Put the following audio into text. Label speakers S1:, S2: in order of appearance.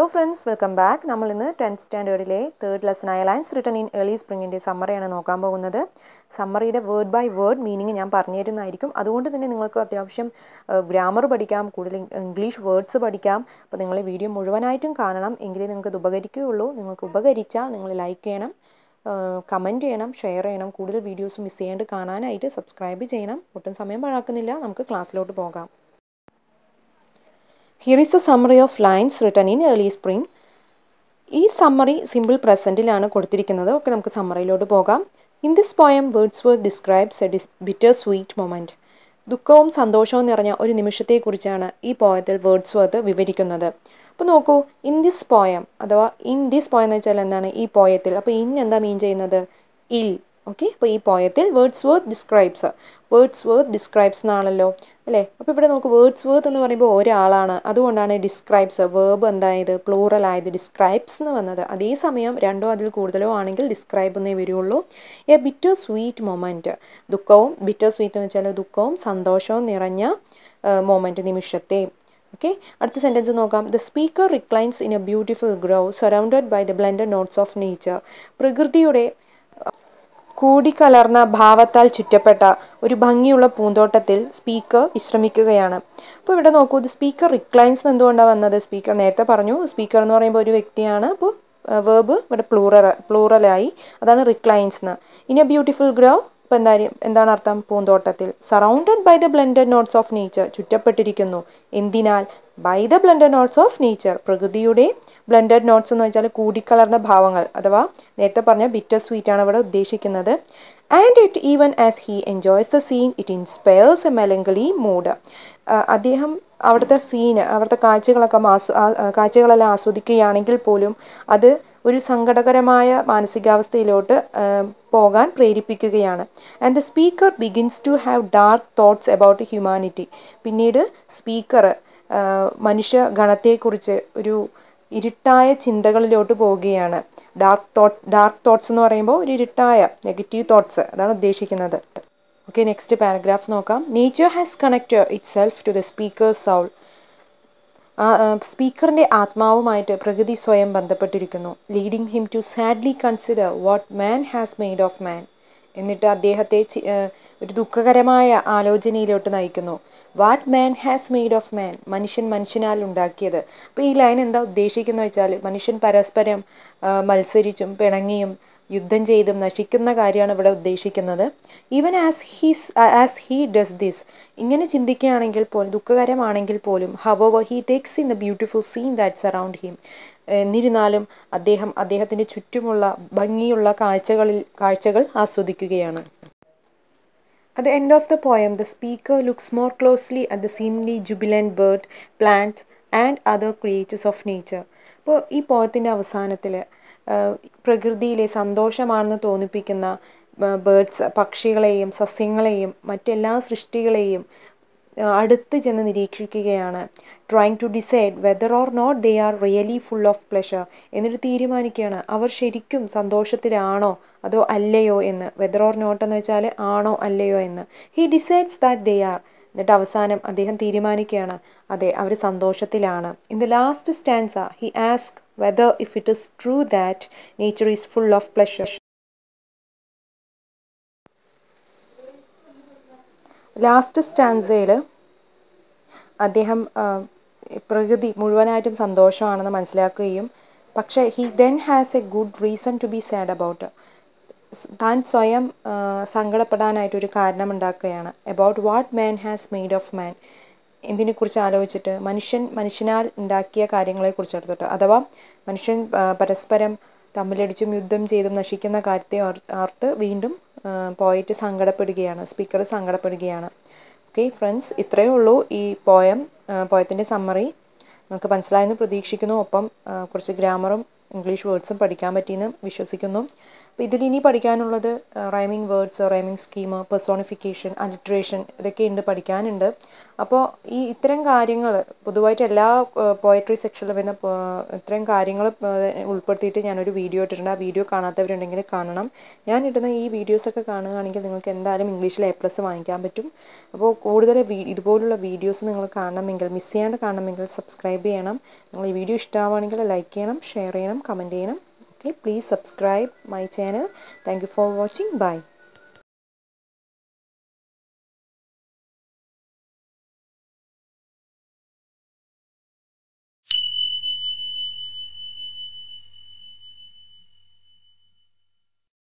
S1: Hello friends welcome back നമ്മൾ ഇന്ന് tenth സ്റ്റാൻഡേർഡിലെ തേർഡ് ലെസൺ ആയ ലൈൻസ് റിട്ടൺ ഇൻ ഏർലി സ്പ്രിങ്ങിൻ്റെ സമ്മറിയാണ് നോക്കാൻ പോകുന്നത് സമ്മറിയുടെ വേർഡ് ബൈ വേർഡ് മീനിങ് ഞാൻ പറഞ്ഞു തരുന്നതായിരിക്കും അതുകൊണ്ട് തന്നെ നിങ്ങൾക്ക് അത്യാവശ്യം ഗ്രാമർ പഠിക്കാം കൂടുതൽ ഇംഗ്ലീഷ് വേർഡ്സ് പഠിക്കാം അപ്പോൾ നിങ്ങൾ ഈ വീഡിയോ മുഴുവനായിട്ടും കാണണം എങ്കിലേ നിങ്ങൾക്ക് ഇത് ഉപകരിക്കുകയുള്ളൂ നിങ്ങൾക്ക് ഉപകരിച്ചാൽ നിങ്ങൾ ലൈക്ക് ചെയ്യണം കമൻറ്റ് ചെയ്യണം ഷെയർ ചെയ്യണം കൂടുതൽ വീഡിയോസ് മിസ് ചെയ്യാണ്ട് കാണാനായിട്ട് സബ്സ്ക്രൈബ് ചെയ്യണം ഒട്ടും സമയം പാഴാക്കുന്നില്ല നമുക്ക് ക്ലാസ്സിലോട്ട് പോകാം here is a summary of lines written in early spring ഈ സമ്മറി സിമ്പിൾ പ്രസൻറ്റിലാണ് കൊടുത്തിരിക്കുന്നത് ഓക്കെ നമുക്ക് സമ്മറിയിലോട്ട് പോകാം in this poem Wordsworth describes a dis bittersweet moment ദുഃഖവും സന്തോഷവും നിറഞ്ഞ ഒരു നിമിഷത്തെക്കുറിച്ചാണ് ഈ പോയത്തിൽ വേർഡ്സ് വർത്ത് വിവരിക്കുന്നത് അപ്പോൾ നോക്കൂ ഇൻ ദിസ് പോയം അഥവാ ഇൻ ദിസ് പോയം എന്ന് വെച്ചാൽ എന്താണ് ഈ പോയത്തിൽ അപ്പോൾ ഇൻ എന്താ മീൻ ചെയ്യുന്നത് ഇൽ ഓക്കെ അപ്പോൾ ഈ പോയത്തിൽ Wordsworth describes Wordsworth describes എന്നാണല്ലോ അല്ലേ അപ്പോൾ ഇവിടെ നമുക്ക് വേർഡ്സ് വർത്ത് എന്ന് പറയുമ്പോൾ ഒരാളാണ് അതുകൊണ്ടാണ് ഡിസ്ക്രൈബ്സ് വേർബ് എന്തായത് പ്ലൂറൽ ആയത് ഡിസ്ക്രൈബ്സ് എന്ന് വന്നത് അതേസമയം രണ്ടോ അതിൽ കൂടുതലോ ആണെങ്കിൽ ഡിസ്ക്രൈബ് എന്നേ വരുള്ളൂ എ ബിറ്റർ സ്വീറ്റ് മൊമെൻറ്റ് ദുഃഖവും ബിറ്റർ സ്വീറ്റ് എന്ന് വെച്ചാൽ ദുഃഖവും സന്തോഷവും നിറഞ്ഞ മൊമെൻറ്റ് നിമിഷത്തെ ഓക്കെ അടുത്ത സെൻറ്റൻസ് നോക്കാം the speaker reclines in a beautiful grove surrounded by the blended notes of nature പ്രകൃതിയുടെ കൂടിക്കലർന്ന ഭാവത്താൽ ചുറ്റപ്പെട്ട ഒരു ഭംഗിയുള്ള പൂന്തോട്ടത്തിൽ സ്പീക്കർ വിശ്രമിക്കുകയാണ് അപ്പോൾ ഇവിടെ നോക്കൂ ഇത് സ്പീക്കർ റിക്ലൈൻസ് എന്തുകൊണ്ടാണ് വന്നത് സ്പീക്കർ നേരത്തെ പറഞ്ഞു സ്പീക്കർ എന്ന് പറയുമ്പോൾ ഒരു വ്യക്തിയാണ് അപ്പോൾ വേർബ് ഇവിടെ പ്ലൂറൽ പ്ലൂറലായി അതാണ് റിക്ലൈൻസ് എന്ന് ഇനി ബ്യൂട്ടിഫുൾ ഗ്രോ ഇപ്പോൾ എന്താ എന്താണ് അർത്ഥം പൂന്തോട്ടത്തിൽ surrounded by the blended notes of nature ചുറ്റപ്പെട്ടിരിക്കുന്നു എന്തിനാൽ by the blended notes of nature പ്രകൃതിയുടെ ബ്ലെൻഡഡ് നോട്ട്സ് എന്ന് വെച്ചാൽ കൂടിക്കലർന്ന ഭാവങ്ങൾ അഥവാ നേരത്തെ പറഞ്ഞ ബിറ്റർ സ്വീറ്റ് ആണ് ഇവിടെ ഉദ്ദേശിക്കുന്നത് and it even as he enjoys the scene it inspires a melancholy mood അദ്ദേഹം അവിടുത്തെ സീന് അവിടുത്തെ കാഴ്ചകളൊക്കെ ആസ്വ കാഴ്ചകളെല്ലാം ആസ്വദിക്കുകയാണെങ്കിൽ പോലും അത് ഒരു സങ്കടകരമായ മാനസികാവസ്ഥയിലോട്ട് പോകാൻ പ്രേരിപ്പിക്കുകയാണ് and the speaker begins to have dark thoughts about humanity പിന്നീട് സ്പീക്കർ മനുഷ്യ ഗണത്തെക്കുറിച്ച് ഒരു ഇരുട്ടായ ചിന്തകളിലോട്ട് പോവുകയാണ് ഡാർക്ക് തോട്ട് ഡാർക്ക് തോട്ട്സ് എന്ന് പറയുമ്പോൾ ഒരു ഇരുട്ടായ നെഗറ്റീവ് തോട്ട്സ് അതാണ് ഉദ്ദേശിക്കുന്നത് ഓക്കെ നെക്സ്റ്റ് പാരഗ്രാഫ് നോക്കാം nature has connect itself to the speaker's soul സ്പീക്കറിൻ്റെ ആത്മാവുമായിട്ട് പ്രകൃതി സ്വയം ബന്ധപ്പെട്ടിരിക്കുന്നു leading him to sadly consider what man has made of man എന്നിട്ട് അദ്ദേഹത്തെ ഒരു ദുഃഖകരമായ ആലോചനയിലോട്ട് നയിക്കുന്നു what man has made of man മനുഷ്യൻ മനുഷ്യനാൽ ഉണ്ടാക്കിയത് അപ്പോൾ ഈ ലൈൻ എന്താ ഉദ്ദേശിക്കുന്നത് വെച്ചാൽ മനുഷ്യൻ പരസ്പരം മത്സരിച്ചും പിണങ്ങിയും യുദ്ധം ചെയ്തും നശിക്കുന്ന കാര്യമാണ് ഇവിടെ ഉദ്ദേശിക്കുന്നത് even as he's as he does this ഇങ്ങനെ ചിന്തിക്കുകയാണെങ്കിൽ പോലും ദുഃഖകരമാണെങ്കിൽ പോലും however he takes in the beautiful scene that's around him എന്നിരുന്നാലും അദ്ദേഹം അദ്ദേഹത്തിൻ്റെ ചുറ്റുമുള്ള ഭംഗിയുള്ള കാഴ്ചകളിൽ കാഴ്ചകൾ ആസ്വദിക്കുകയാണ് At the end of the poem, the speaker looks more closely at the seemingly jubilant bird, plant, and other creatures of nature. അപ്പോൾ ഈ പോയത്തിൻ്റെ അവസാനത്തിൽ പ്രകൃതിയിലെ സന്തോഷമാണെന്ന് തോന്നിപ്പിക്കുന്ന ബേർഡ്സ് പക്ഷികളെയും സസ്യങ്ങളെയും മറ്റെല്ലാ സൃഷ്ടികളെയും അടുത്ത് ചെന്ന് നിരീക്ഷിക്കുകയാണ് trying to decide whether or not they are really full of pleasure എന്നിട്ട് തീരുമാനിക്കുകയാണ് അവർ ശരിക്കും സന്തോഷത്തിലാണോ അതോ അല്ലയോ എന്ന് വെദർ ഓർ നോട്ട് എന്ന് വെച്ചാൽ ആണോ അല്ലയോ എന്ന് he decides that they are എന്നിട്ട് അവസാനം അദ്ദേഹം തീരുമാനിക്കുകയാണ് അതെ അവർ സന്തോഷത്തിലാണ് in the last stanza he ask whether if it is true that nature is full of pleasure last സ്റ്റാൻസയിൽ അദ്ദേഹം പ്രകൃതി മുഴുവനായിട്ടും സന്തോഷമാണെന്ന് മനസ്സിലാക്കുകയും പക്ഷേ he then has a good reason to be sad about താൻ സ്വയം സങ്കടപ്പെടാനായിട്ടൊരു കാരണമുണ്ടാക്കുകയാണ് about what man has made of man എന്തിനെക്കുറിച്ച് ആലോചിച്ചിട്ട് മനുഷ്യൻ മനുഷ്യനാൽ ഉണ്ടാക്കിയ കാര്യങ്ങളെക്കുറിച്ച് എടുത്തിട്ട് അഥവാ മനുഷ്യൻ പരസ്പരം തമ്മിലടിച്ചും യുദ്ധം ചെയ്തും നശിക്കുന്ന കാര്യത്തെ ഓർത്ത് വീണ്ടും പോയിട്ട് സങ്കടപ്പെടുകയാണ് സ്പീക്കർ സങ്കടപ്പെടുകയാണ് ഓക്കെ ഫ്രണ്ട്സ് ഇത്രയേ ഉള്ളൂ ഈ പോയം പോയത്തിൻ്റെ സമ്മറി നിങ്ങൾക്ക് മനസ്സിലായെന്ന് പ്രതീക്ഷിക്കുന്നു ഒപ്പം കുറച്ച് ഗ്രാമറും ഇംഗ്ലീഷ് വേർഡ്സും പഠിക്കാൻ പറ്റിയെന്ന് വിശ്വസിക്കുന്നു അപ്പോൾ ഇതിലിനി പഠിക്കാനുള്ളത് rhyming words rhyming scheme personification alliteration ഇതൊക്കെയുണ്ട് പഠിക്കാനുണ്ട് അപ്പോൾ ഈ ഇത്തരം കാര്യങ്ങൾ പൊതുവായിട്ട് എല്ലാ പോയട്രി സെക്ഷനിൽ വരുന്ന ഇത്തരം കാര്യങ്ങൾ ഉൾപ്പെടുത്തിയിട്ട് ഞാനൊരു വീഡിയോ ഇട്ടിട്ടുണ്ട് ആ വീഡിയോ കാണാത്തവരുണ്ടെങ്കിൽ കാണണം ഞാൻ ഇടുന്ന ഈ വീഡിയോസൊക്കെ കാണുകയാണെങ്കിൽ നിങ്ങൾക്ക് എന്തായാലും ഇംഗ്ലീഷിൽ എ പ്ലസ് വാങ്ങിക്കാൻ പറ്റും അപ്പോൾ കൂടുതൽ വീ ഇതുപോലുള്ള വീഡിയോസ് നിങ്ങൾ കാണണമെങ്കിൽ മിസ് ചെയ്യാണ്ട് കാണണമെങ്കിൽ സബ്സ്ക്രൈബ് ചെയ്യണം നിങ്ങൾ ഈ വീഡിയോ ഇഷ്ടമാവുകയാണെങ്കിൽ ലൈക്ക് ചെയ്യണം ഷെയർ ചെയ്യണം കമൻറ്റ് ചെയ്യണം okay please subscribe my channel thank you for watching bye